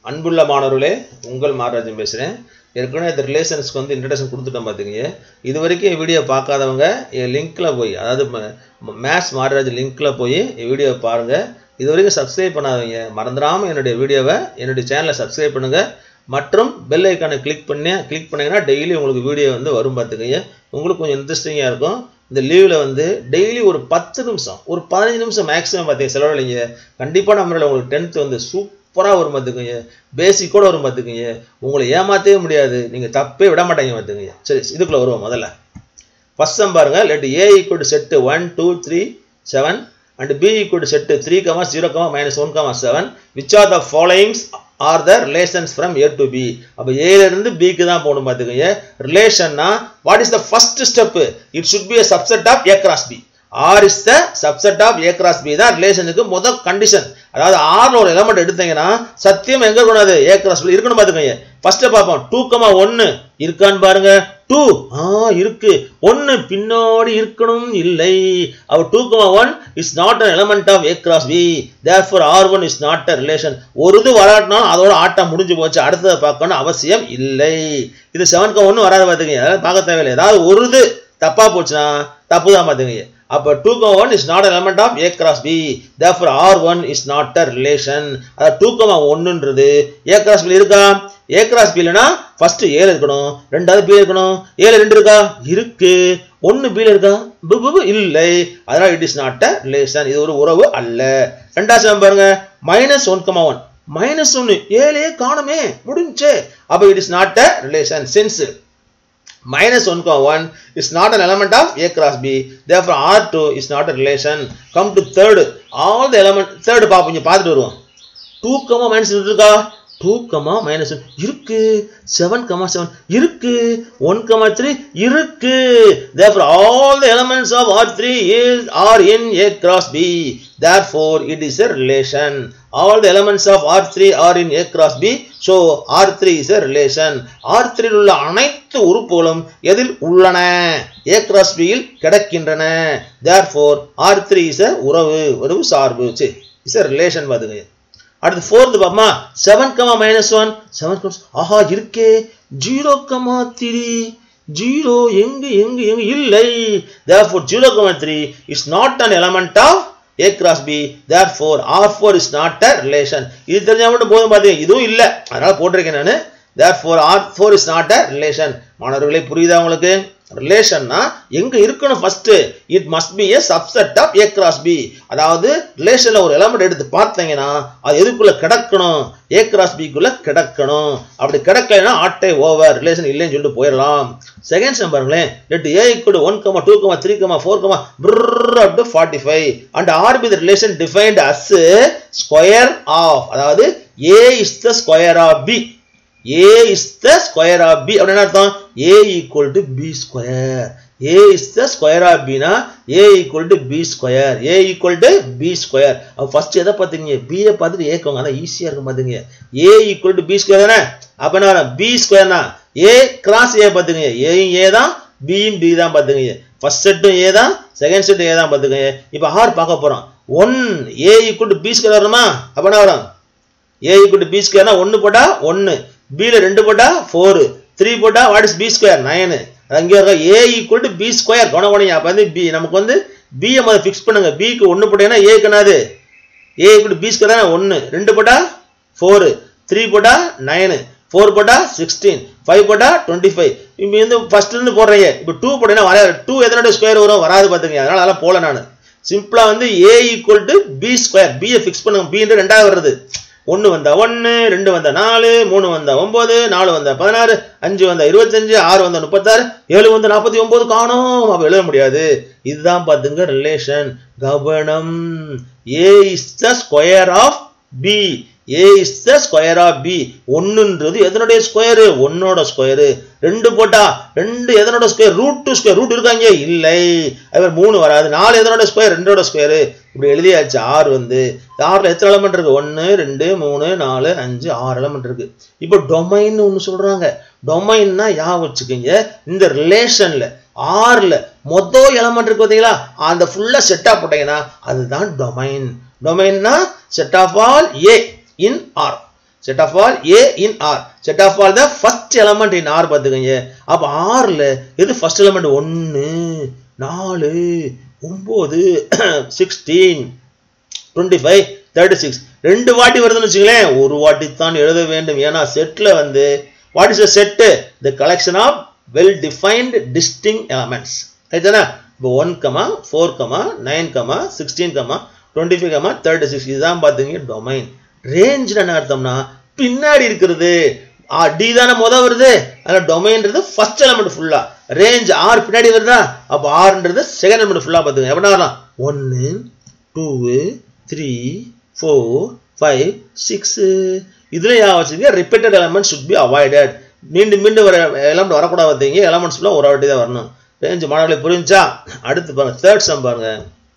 அன்புள்ள மாணவர்களே உங்கள் மாராஜன் பேசுகிறேன் ஏற்கனவே இந்த ரிலேஷன்ஸ்க்கு வந்து இன்ட்ரடக்ஷன் கொடுத்துட்டோம் பார்த்துங்க இது வரைக்கும் என் வீடியோ பார்க்காதவங்க என் லிங்க்கில் போய் அதாவது மேத்ஸ் மாராஜ் லிங்க்கில் போய் என் வீடியோவை பாருங்கள் இது வரைக்கும் சப்ஸ்கிரைப் பண்ணாதீங்க மறந்துடாமல் என்னுடைய வீடியோவை என்னுடைய சேனலை சப்ஸ்கிரைப் பண்ணுங்கள் மற்றும் பெல் ஐக்கானை கிளிக் பண்ணி கிளிக் பண்ணிங்கன்னா டெய்லி உங்களுக்கு வீடியோ வந்து வரும் பார்த்துக்கங்க உங்களுக்கு கொஞ்சம் இன்ட்ரெஸ்டிங்காக இருக்கும் இந்த லீவில் வந்து டெய்லி ஒரு பத்து நிமிஷம் ஒரு பதினஞ்சு நிமிஷம் மேக்ஸிமம் பார்த்தீங்க செலவழிங்க கண்டிப்பாக நம்மளால் உங்களுக்கு டென்த்து வந்து சூப்பராக வரும் பார்த்துக்குங்க பேசிக்கோட வரும் பார்த்துக்குங்க உங்களை ஏமாற்றவே முடியாது நீங்கள் தப்பே விட மாட்டீங்க பார்த்துக்குங்க சரி இதுக்குள்ளே வருவோம் முதல்ல ஃபர்ஸ்ட் சம் பாருங்க let A equal set one two three seven and B equal set three comma zero comma minus one comma seven which are the followings are the relations from A to B அப்போ ஏலேருந்து பிக்கு தான் போகணும் பார்த்துக்கோங்க ரிலேஷன்னா what is the first step it should be a subset of A cross B or is the subset of A cross B தான் ரிலேஷனுக்கு முதல் கண்டிஷன் அதாவது ஆர்ல ஒரு எலமெண்ட் எடுத்தீங்கன்னா சத்தியம் எங்க இருக்கணும் ஏ கிராஸ் பி இருக்கணும் பார்த்துக்கோங்க ஃபர்ஸ்ட் பார்ப்போம் டூ கமா ஒன்னு இருக்கான்னு பாருங்க டூ ஆ இருக்கு ஒன்னு பின்னாடி இருக்கணும் இல்லை அப்ப two comma one is not an element of A cross B therefore R one is not a relation ஒரு இது வராட்டினாலும் அதோட ஆட்டம் முடிஞ்சு போச்சு அடுத்ததை பார்க்கணும் அவசியம் இல்லை இது செவன் கமா ஒன்று வராது பார்த்துக்கங்க அதெல்லாம் பார்க்க தேவையில்லை ஏதாவது ஒரு இது தப்பா போச்சுன்னா தப்பு தான் பார்த்துக்கங்க அப்போ two comma one is not element of A cross B therefore R one is not a relation அதாவது டூ கமா ஒன்றுன்றது ஏ கிராஸ் பி இருக்கா ஏ கிராஸ் பி இல்லைனா ஃபர்ஸ்ட் ஏல இருக்கணும் ரெண்டாவது பி இருக்கணும் ஏல ரெண்டு இருக்கா இருக்கு ஒன்னு பில இருக்கா பு இல்லை அதனால it is not a relation இது ஒரு உறவு அல்ல ரெண்டாவது சம் பாருங்க minus one comma one minus ஒன்னு ஏழே காணுமே முடிஞ்சே அப்போ it is not a relation since minus 1 comma 1 is not an element of A cross B. Therefore, R2 is not a relation. Come to third. All the element third பாப்போம் இங்க பார்த்துட்டு வருவோம் 2 comma minus இருக்கா 2 comma minus 1 இருக்கு 7 comma 7 இருக்கு 1 comma 3 இருக்கு therefore all the elements of R3 is are in A cross B therefore it is a relation all the elements of R3 are in A cross B so R3 is a relation R3 உள்ள அனைத்து உறுப்புகளும் எதில் உள்ளன A cross B இல் கிடக்கின்றன therefore R3 is a உறவு உறவு சார்பு சரி இஸ் a relation பாத்துங்க அடுத்து ஃபோர்த் பாப்பமா seven comma minus one seven comma ஆஹா இருக்கே ஜீரோ கமா த்ரீ ஜீரோ எங்கு எங்கு எங்கு இல்லை therefore zero comma three is not an element of A cross B therefore R four is not a relation இது தெரிஞ்சா மட்டும் போதும் பார்த்தீங்க இதுவும் இல்லை அதனால போட்டிருக்கேன் நான் therefore R four is not a relation மாணவர்களே புரியுதா உங்களுக்கு ரிலேஷன்னா எங்க இருக்கணும் first it must be a subset of A cross B அதாவது ரிலேஷன்ல ஒரு எலமெண்ட் எடுத்து பார்த்தீங்கன்னா அது எதுக்குள்ள கிடக்கணும் ஏ கிராஸ் பிக்குள்ள கிடக்கணும் அப்படி கிடக்கலைன்னா ஆட்டை ஓவர் ரிலேஷன் இல்லைன்னு சொல்லிட்டு போயிடலாம் செகண்ட் சம் பாருங்களேன் let A equal one comma two comma three comma four comma up to forty five and R be the relation defined as square of அதாவது A is the square of B A is the square of B அப்படின்னு அர்த்தம் A equal to B square A is the square of பினா A equal to B square A equal to B square அப்போ first எதை பார்த்துங்க பியை பார்த்துட்டு ஏக்கோங்க அதான் ஈஸியாக இருக்கும் பார்த்துங்க A equal to B square தானே அப்போ என்ன வரும் பி ஸ்கொயர்னா ஏ கிராஸ் ஏ பார்த்துங்க ஏயும் ஏ தான் பியும் பி தான் பார்த்துங்க ஃபர்ஸ்ட் செட்டும் ஏ தான் செகண்ட் செட்டும் ஏ தான் பார்த்துக்கங்க இப்போ ஆர் பார்க்க போகிறோம் one A equal to B square வருமா அப்போ என்ன வரும் ஏ ஈக்குவல் டு பி ஸ்கொயர்னா ஒன்று போட்டா ஒன்று பியில் ரெண்டு போட்டா ஃபோரு த்ரீ போட்டா what is B square nine அங்கே இருக்க A equal to B square கவனம் கவனிங்க அப்போ வந்து பி நமக்கு வந்து பியை முதல்ல ஃபிக்ஸ் பண்ணுங்க பிக்கு ஒன்று போட்டீங்கன்னா ஏக்கு என்னது ஏ ஈக்குவல் பி ஸ்கொயர் தானே ஒன்று ரெண்டு போட்டா ஃபோரு த்ரீ போட்டா நைனு ஃபோர் போட்டா சிக்ஸ்டீன் ஃபைவ் போட்டா டுவெண்ட்டி ஃபைவ் இப்போ வந்து ஃபர்ஸ்ட்லேருந்து போடுறீங்க இப்போ டூ போட்டீங்கன்னா வராது டூ எதனோட ஸ்கொயர் வரும் வராது பார்த்துங்க அதனால அதெல்லாம் போகல நான் சிம்பிளாக வந்து A equal to B square பியை ஃபிக்ஸ் பண்ணுங்க பின்ற ரெண்டாவது வருது ஒன்று வந்தா ஒன்று ரெண்டு வந்தா நாலு மூணு வந்தா ஒம்பது நாலு வந்தா பதினாறு அஞ்சு வந்தா இருபத்தஞ்சு ஆறு வந்தா முப்பத்தாறு ஏழு வந்து நாற்பத்தி ஒம்பது காணும் அப்போ எழுத முடியாது இதுதான் பார்த்துங்க ரிலேஷன் கவனம் A is the square of B A is the square of B ஒன்றுன்றது எதனுடைய ஸ்கொயரு ஒன்னோட ஸ்கொயரு ரெண்டு போட்டா ரெண்டு எதனோட square root two square root இருக்காங்க இல்லை அது மூணு வராது நாலு எதனோட ஸ்கொயர் ரெண்டோட ஸ்கொயரு இப்படி எழுதியாச்சு ஆறு வந்து ஆறில் எத்தனை எலமெண்ட் இருக்கு ஒன்று ரெண்டு மூணு நாலு அஞ்சு ஆறு எலமெண்ட் இருக்கு இப்போ டொமைன் ஒன்று சொல்றாங்க டொமைன்னா யா வச்சுக்கோங்க இந்த ரிலேஷன்ல ஆறில் மொத்தம் எலமெண்ட் இருக்கு பார்த்தீங்களா அந்த ஃபுல்லாக செட்டாக போட்டீங்கன்னா அதுதான் டொமைன் டொமைன்னா set of all a in R set of all a in R set of all the first element in R பார்த்துக்கோங்க அப்போ ஆறில் எது ஃபர்ஸ்ட் எலமெண்ட் ஒன்று நாலு ஒம்பது sixteen twenty five thirty six ரெண்டு வாட்டி வருதுன்னு வச்சுங்களேன் ஒரு வாட்டி தான் எழுத வேண்டும் ஏன்னா செட்டில் வந்து what is a set the collection of well defined distinct elements ஆயிடுச்சானா இப்போ one comma four comma nine comma sixteen comma twenty five comma thirty six இதுதான் பார்த்தீங்க டொமைன் ரேஞ்சில் என்ன அர்த்தம்னா பின்னாடி இருக்கிறது டி தானே முத வருது அதில் டொமைன்றது ஃபர்ஸ்ட் எலமெண்ட் ஃபுல்லா ரேஞ்ச் ஆர் பின்னாடி வருதா அப்போ ஆறுன்றது செகண்ட் எலமெண்ட் ஃபுல்லாக பார்த்துங்க எப்படி வரலாம் ஒன்று two three four five six இதில் யா வச்சுங்க repeated element should be avoided மீண்டும் மீண்டும் வர எலமெண்ட் வரக்கூடாது பார்த்தீங்க எலமெண்ட்ஸ் ஃபுல்லாக ஒரு வாட்டி தான் வரணும் ரேஞ்ச் மாணவர்களை புரிஞ்சா அடுத்து பாருங்க தேர்ட் சம் பாருங்க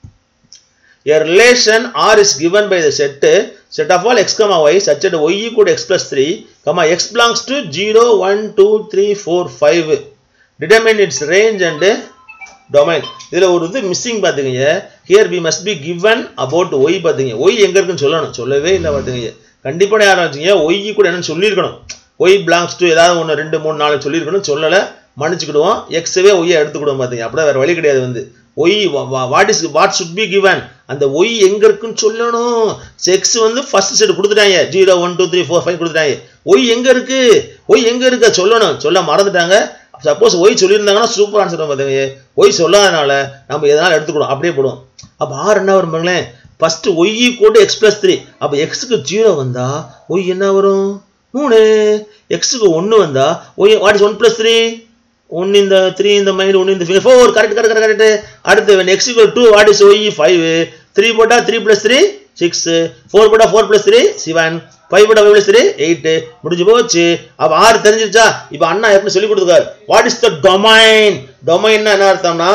A relation R is given by the set set of all x comma y such that y equal to x plus 3 comma x belongs to 0 1 2 3 4 5 determine its range and domain இதுல ஒரு இது missing பாத்துக்கீங்க here we must be given about y பாத்துங்க y எங்க இருக்குன்னு சொல்லணும் சொல்லவே இல்லை பாத்துக்கீங்க கண்டிப்பா யாரும் வச்சுங்க ஒய் கூட என்னன்னு சொல்லியிருக்கணும் ஒய் பிளாங்ஸ் டு ஏதாவது ஒன்று ரெண்டு மூணு நாலு சொல்லியிருக்கணும் சொல்லலை மன்னிச்சுக்கிடுவோம் எக்ஸவே ஒய்யை எடுத்துக்கிடுவோம் பாத்தீங்க அப்படியே வேற வழி கிடையாது வந்து y what is what should be given அந்த ஒய் எங்க இருக்குன்னு சொல்லணும் செக்ஸ் வந்து ஃபர்ஸ்ட் செட் கொடுத்துட்டாங்க zero one two three four five கொடுத்துட்டாங்க ஒய் எங்க இருக்கு ஒய் எங்க இருக்க சொல்லணும் சொல்ல மறந்துட்டாங்க சப்போஸ் ஒய் சொல்லியிருந்தாங்கன்னா சூப்பர் ஆன்சர் பார்த்துங்க ஒய் சொல்லாதனால நம்ம எதனால எடுத்துக்கணும் அப்படியே போடுவோம் அப்போ ஆறு என்ன வரும் பாருங்களேன் ஃபர்ஸ்ட் ஒய் கூட எக்ஸ் பிளஸ் த்ரீ அப்போ எக்ஸுக்கு ஜீரோ வந்தா ஒய் என்ன வரும் மூணு எக்ஸுக்கு ஒன்று வந்தா y what is one plus three one இந்த த்ரீ இந்த மைண்ட் ஒன் இந்த ஃபோர் கரெக்ட் கரெக்ட் கரெக்ட் அடுத்து next two what is y five three போட்டா three plus three six four போட்டா four plus three seven five போட்டா ஃபைவ் பிளஸ் த்ரீ எயிட் முடிஞ்சு போச்சு அப்போ ஆறு தெரிஞ்சிருச்சா இப்போ அண்ணா எப்படி சொல்லி கொடுத்துருக்காரு வாட் இஸ் த டொமைன் டொமைன்னா என்ன அர்த்தம்னா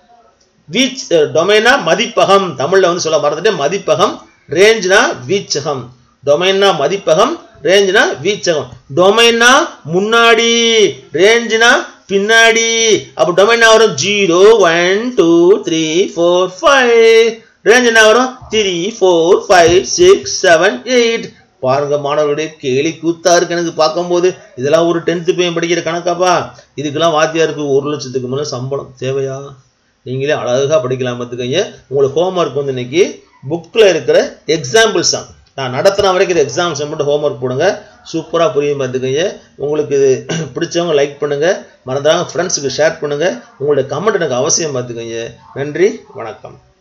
வீச் டொமைனா மதிப்பகம் தமிழ்ல வந்து சொல்ல மறந்துட்டு மதிப்பகம் ரேஞ்ச்னா வீச்சகம் டொமைன்னா மதிப்பகம் ரேஞ்ச்னா வீச்சகம் டொமைன்னா முன்னாடி ரேஞ்ச்னா பின்னாடி அப்போ டொமைன் வரும் zero one two three four five range என்ன வரும் three four five six seven eight பாருங்க மாணவர்களுடைய கேலி கூத்தா இருக்கு எனக்கு பார்க்கும்போது இதெல்லாம் ஒரு டென்த்து பையன் படிக்கிற கணக்காப்பா இதுக்கெல்லாம் வாத்தியாருக்கு ஒரு லட்சத்துக்கு மேலே சம்பளம் தேவையா நீங்களே அழகாக படிக்கலாம் பார்த்துக்கங்க உங்களுக்கு ஹோம்ஒர்க் வந்து இன்னைக்கு புக்கில் இருக்கிற எக்ஸாம்பிள்ஸ் தான் நான் நடத்தின வரைக்கும் இது எக்ஸாம்ஸ் மட்டும் ஹோம்ஒர்க் போடுங்க சூப்பராக புரியும் பார்த்துக்கங்க உங்களுக்கு இது பிடிச்சவங்க லைக் பண்ணுங்கள் மறந்துடாமல் ஃப்ரெண்ட்ஸுக்கு ஷேர் பண்ணுங்கள் உங்களுடைய கமெண்ட் எனக்கு அவசியம் பார்த்துக்கங்க நன்றி வணக்கம்